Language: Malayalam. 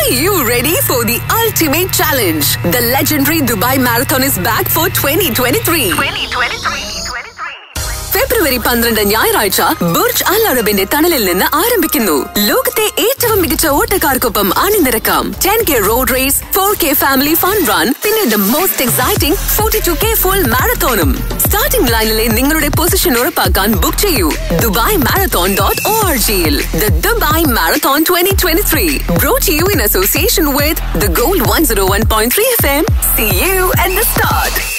Are you ready for the ultimate challenge? The legendary Dubai Marathon is back for 2023. 2023. ഫെബ്രുവരി പന്ത്രണ്ട് ഞായറാഴ്ച ബുർജ് അൽ അറബിന്റെ തണലിൽ നിന്ന് ആരംഭിക്കുന്നു ലോകത്തെ ഏറ്റവും മികച്ച ഓട്ടക്കാർക്കൊപ്പം അണിനിരക്കാം ten K road race four K family fun run പിന്നെ the most exciting forty two K full മാരത്തോണും സ്റ്റാർട്ടിംഗ് ലൈനിലെ നിങ്ങളുടെ പൊസിഷൻ ഉറപ്പാക്കാൻ ബുക്ക് ചെയ്യൂ Dubai marathon dot O R ജിയിൽ the Dubai marathon twenty twenty three brought you in association with the gold one zero one point three F M see you at the start